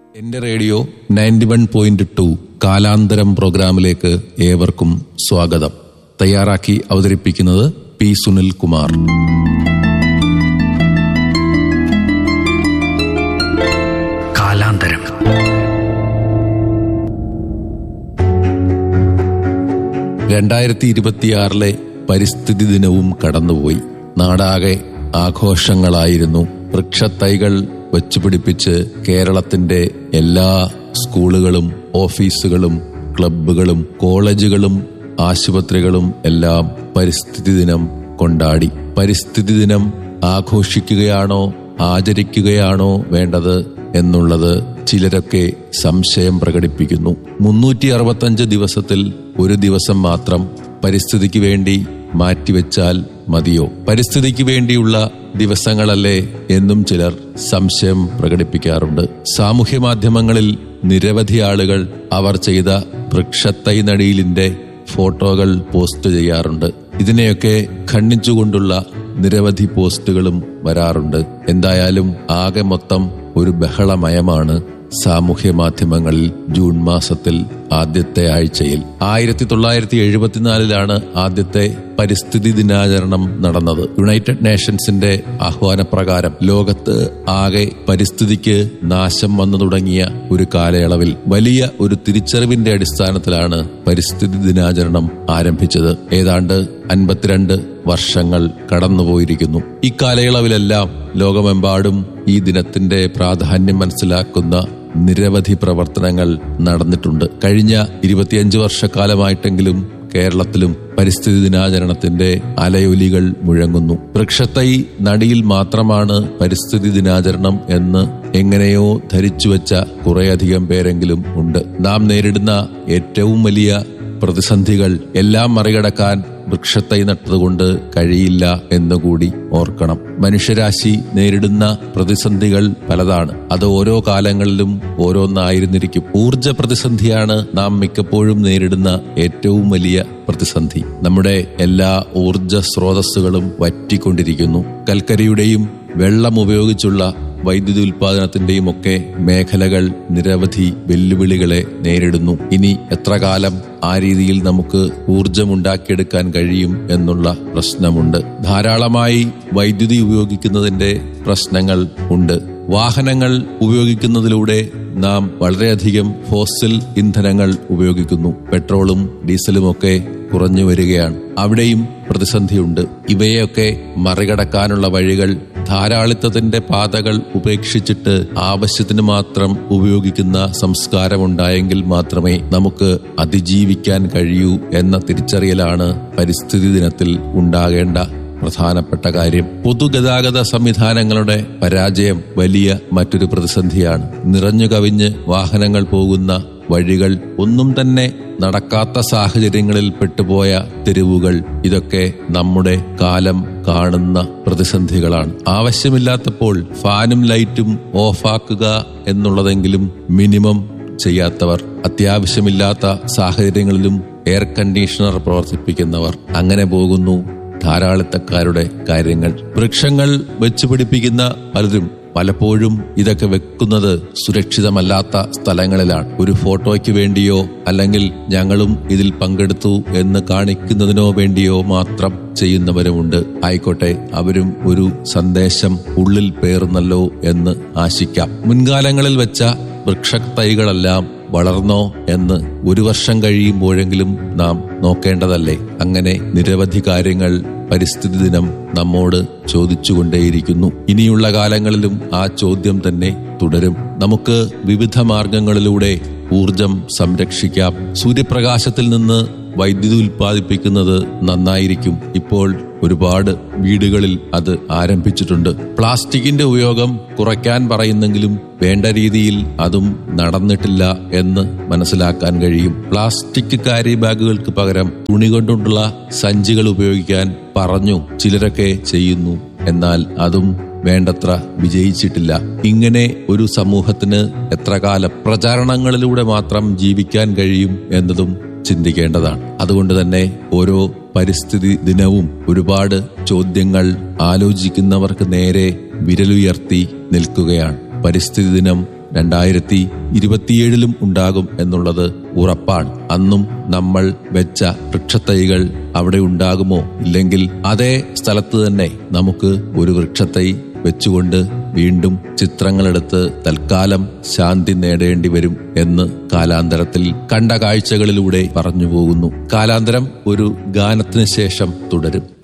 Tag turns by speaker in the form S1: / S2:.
S1: എന്റെ radio ninety one point two കാലാന്തരം പ്രോഗ്രാമിലേക്ക് ഏവർക്കും സ്വാഗതം തയ്യാറാക്കി അവതരിപ്പിക്കുന്നത് പി സുനിൽ കുമാർ
S2: കാലാന്തരം
S1: രണ്ടായിരത്തി ഇരുപത്തിയാറിലെ പരിസ്ഥിതി ദിനവും കടന്നുപോയി നാടാകെ ആഘോഷങ്ങളായിരുന്നു വൃക്ഷത്തൈകൾ വെച്ചുപിടിപ്പിച്ച് കേരളത്തിന്റെ എല്ലാ സ്കൂളുകളും ഓഫീസുകളും ക്ലബ്ബുകളും കോളേജുകളും ആശുപത്രികളും എല്ലാം പരിസ്ഥിതി ദിനം കൊണ്ടാടി പരിസ്ഥിതി ദിനം ആഘോഷിക്കുകയാണോ ആചരിക്കുകയാണോ വേണ്ടത് എന്നുള്ളത് ചിലരൊക്കെ സംശയം പ്രകടിപ്പിക്കുന്നു മുന്നൂറ്റി അറുപത്തഞ്ച് ദിവസത്തിൽ ഒരു ദിവസം മാത്രം പരിസ്ഥിതിക്ക് വേണ്ടി മാറ്റിവെച്ചാൽ മതിയോ പരിസ്ഥിതിക്ക് വേണ്ടിയുള്ള ദിവസങ്ങളല്ലേ എന്നും ചിലർ സംശയം പ്രകടിപ്പിക്കാറുണ്ട് സാമൂഹ്യ മാധ്യമങ്ങളിൽ നിരവധി ആളുകൾ അവർ ചെയ്ത വൃക്ഷത്തൈ നടീലിന്റെ ഫോട്ടോകൾ പോസ്റ്റ് ചെയ്യാറുണ്ട് ഇതിനെയൊക്കെ ഖണ്ഡിച്ചുകൊണ്ടുള്ള നിരവധി പോസ്റ്റുകളും വരാറുണ്ട് എന്തായാലും ആകെ മൊത്തം ഒരു ബഹളമയമാണ് സാമൂഹ്യ മാധ്യമങ്ങളിൽ ജൂൺ മാസത്തിൽ ആദ്യത്തെ ആഴ്ചയിൽ ആയിരത്തി തൊള്ളായിരത്തി എഴുപത്തിനാലിലാണ് ആദ്യത്തെ പരിസ്ഥിതി ദിനാചരണം നടന്നത് യുണൈറ്റഡ് നേഷൻസിന്റെ ആഹ്വാനപ്രകാരം ലോകത്ത് ആകെ പരിസ്ഥിതിക്ക് നാശം വന്നു തുടങ്ങിയ ഒരു കാലയളവിൽ വലിയ ഒരു തിരിച്ചറിവിന്റെ അടിസ്ഥാനത്തിലാണ് പരിസ്ഥിതി ദിനാചരണം ആരംഭിച്ചത് ഏതാണ്ട് അൻപത്തിരണ്ട് വർഷങ്ങൾ കടന്നുപോയിരിക്കുന്നു ഇക്കാലയളവിലെല്ലാം ലോകമെമ്പാടും ഈ ദിനത്തിന്റെ പ്രാധാന്യം മനസ്സിലാക്കുന്ന നിരവധി പ്രവർത്തനങ്ങൾ നടന്നിട്ടുണ്ട് കഴിഞ്ഞ ഇരുപത്തിയഞ്ച് വർഷക്കാലമായിട്ടെങ്കിലും കേരളത്തിലും പരിസ്ഥിതി ദിനാചരണത്തിന്റെ അലയൊലികൾ മുഴങ്ങുന്നു വൃക്ഷത്തൈ നടിയിൽ മാത്രമാണ് പരിസ്ഥിതി ദിനാചരണം എന്ന് എങ്ങനെയോ ധരിച്ചുവെച്ച കുറേയധികം പേരെങ്കിലും ഉണ്ട് നാം നേരിടുന്ന ഏറ്റവും വലിയ പ്രതിസന്ധികൾ എല്ലാം മറികടക്കാൻ വൃക്ഷത്തൈ നട്ടതുകൊണ്ട് കഴിയില്ല എന്നുകൂടി ഓർക്കണം മനുഷ്യരാശി നേരിടുന്ന പ്രതിസന്ധികൾ പലതാണ് അത് ഓരോ കാലങ്ങളിലും ഓരോന്നായിരുന്നിരിക്കും ഊർജ പ്രതിസന്ധിയാണ് നാം മിക്കപ്പോഴും നേരിടുന്ന ഏറ്റവും വലിയ പ്രതിസന്ധി നമ്മുടെ എല്ലാ ഊർജ സ്രോതസ്സുകളും വറ്റിക്കൊണ്ടിരിക്കുന്നു കൽക്കരിയുടെയും വെള്ളം ഉപയോഗിച്ചുള്ള വൈദ്യുതി ഉൽപാദനത്തിന്റെയും ഒക്കെ മേഖലകൾ നിരവധി വെല്ലുവിളികളെ നേരിടുന്നു ഇനി എത്ര കാലം ആ രീതിയിൽ നമുക്ക് ഊർജമുണ്ടാക്കിയെടുക്കാൻ കഴിയും എന്നുള്ള പ്രശ്നമുണ്ട് ധാരാളമായി വൈദ്യുതി ഉപയോഗിക്കുന്നതിന്റെ പ്രശ്നങ്ങൾ ഉണ്ട് വാഹനങ്ങൾ ഉപയോഗിക്കുന്നതിലൂടെ നാം വളരെയധികം ഫോസിൽ ഇന്ധനങ്ങൾ ഉപയോഗിക്കുന്നു പെട്രോളും ഡീസലുമൊക്കെ കുറഞ്ഞു വരികയാണ് അവിടെയും പ്രതിസന്ധിയുണ്ട് ഇവയൊക്കെ മറികടക്കാനുള്ള വഴികൾ ധാരാളിത്തത്തിന്റെ പാതകൾ ഉപേക്ഷിച്ചിട്ട് ആവശ്യത്തിന് മാത്രം ഉപയോഗിക്കുന്ന സംസ്കാരമുണ്ടായെങ്കിൽ മാത്രമേ നമുക്ക് അതിജീവിക്കാൻ കഴിയൂ എന്ന തിരിച്ചറിയലാണ് പരിസ്ഥിതി ദിനത്തിൽ ഉണ്ടാകേണ്ട പ്രധാനപ്പെട്ട കാര്യം പൊതുഗതാഗത സംവിധാനങ്ങളുടെ പരാജയം വലിയ മറ്റൊരു പ്രതിസന്ധിയാണ് നിറഞ്ഞു കവിഞ്ഞ് വാഹനങ്ങൾ പോകുന്ന വഴികൾ ഒന്നും തന്നെ നടക്കാത്ത സാഹചര്യങ്ങളിൽ പെട്ടുപോയ തെരുവുകൾ ഇതൊക്കെ നമ്മുടെ കാലം കാണുന്ന പ്രതിസന്ധികളാണ് ആവശ്യമില്ലാത്തപ്പോൾ ഫാനും ലൈറ്റും ഓഫാക്കുക എന്നുള്ളതെങ്കിലും മിനിമം ചെയ്യാത്തവർ അത്യാവശ്യമില്ലാത്ത സാഹചര്യങ്ങളിലും എയർ കണ്ടീഷണർ പ്രവർത്തിപ്പിക്കുന്നവർ അങ്ങനെ പോകുന്നു ധാരാളിത്തക്കാരുടെ കാര്യങ്ങൾ വൃക്ഷങ്ങൾ വെച്ചുപിടിപ്പിക്കുന്ന പലരും പലപ്പോഴും ഇതൊക്കെ വെക്കുന്നത് സുരക്ഷിതമല്ലാത്ത സ്ഥലങ്ങളിലാണ് ഒരു ഫോട്ടോയ്ക്ക് വേണ്ടിയോ അല്ലെങ്കിൽ ഞങ്ങളും ഇതിൽ പങ്കെടുത്തു എന്ന് കാണിക്കുന്നതിനോ വേണ്ടിയോ മാത്രം ചെയ്യുന്നവരുമുണ്ട് ആയിക്കോട്ടെ അവരും ഒരു സന്ദേശം ഉള്ളിൽ പേറുന്നല്ലോ എന്ന് ആശിക്കാം മുൻകാലങ്ങളിൽ വെച്ച വൃക്ഷത്തൈകളെല്ലാം വളർന്നോ എന്ന് ഒരു വർഷം കഴിയുമ്പോഴെങ്കിലും നാം നോക്കേണ്ടതല്ലേ അങ്ങനെ നിരവധി കാര്യങ്ങൾ പരിസ്ഥിതി ദിനം നമ്മോട് ചോദിച്ചുകൊണ്ടേയിരിക്കുന്നു ഇനിയുള്ള കാലങ്ങളിലും ആ ചോദ്യം തന്നെ തുടരും നമുക്ക് വിവിധ മാർഗങ്ങളിലൂടെ ഊർജം സംരക്ഷിക്കാം സൂര്യപ്രകാശത്തിൽ നിന്ന് വൈദ്യുതി ഉൽപ്പാദിപ്പിക്കുന്നത് നന്നായിരിക്കും ഇപ്പോൾ ഒരുപാട് വീടുകളിൽ അത് ആരംഭിച്ചിട്ടുണ്ട് പ്ലാസ്റ്റിക്കിന്റെ ഉപയോഗം കുറയ്ക്കാൻ പറയുന്നെങ്കിലും വേണ്ട രീതിയിൽ അതും നടന്നിട്ടില്ല എന്ന് മനസ്സിലാക്കാൻ കഴിയും പ്ലാസ്റ്റിക് കാരി ബാഗുകൾക്ക് പകരം തുണി കൊണ്ടുള്ള സഞ്ചികൾ ഉപയോഗിക്കാൻ പറഞ്ഞു ചിലരൊക്കെ ചെയ്യുന്നു എന്നാൽ അതും വേണ്ടത്ര വിജയിച്ചിട്ടില്ല ഇങ്ങനെ ഒരു സമൂഹത്തിന് എത്ര കാലം പ്രചാരണങ്ങളിലൂടെ മാത്രം ജീവിക്കാൻ കഴിയും എന്നതും ചിന്തിക്കേണ്ടതാണ് അതുകൊണ്ട് തന്നെ ഓരോ പരിസ്ഥിതി ദിനവും ഒരുപാട് ചോദ്യങ്ങൾ ആലോചിക്കുന്നവർക്ക് നേരെ വിരലുയർത്തി നിൽക്കുകയാണ് പരിസ്ഥിതി ദിനം രണ്ടായിരത്തി ഇരുപത്തിയേഴിലും ഉണ്ടാകും എന്നുള്ളത് ഉറപ്പാണ് അന്നും നമ്മൾ വെച്ച വൃക്ഷത്തൈകൾ അവിടെ ഉണ്ടാകുമോ ഇല്ലെങ്കിൽ അതേ സ്ഥലത്ത് തന്നെ നമുക്ക് ഒരു വൃക്ഷത്തൈ വെച്ചുകൊണ്ട് വീണ്ടും ചിത്രങ്ങളെടുത്ത് തൽക്കാലം ശാന്തി നേടേണ്ടി വരും എന്ന് കാലാന്തരത്തിൽ കണ്ട കാഴ്ചകളിലൂടെ പറഞ്ഞു പോകുന്നു കാലാന്തരം ഒരു ഗാനത്തിന് ശേഷം തുടരും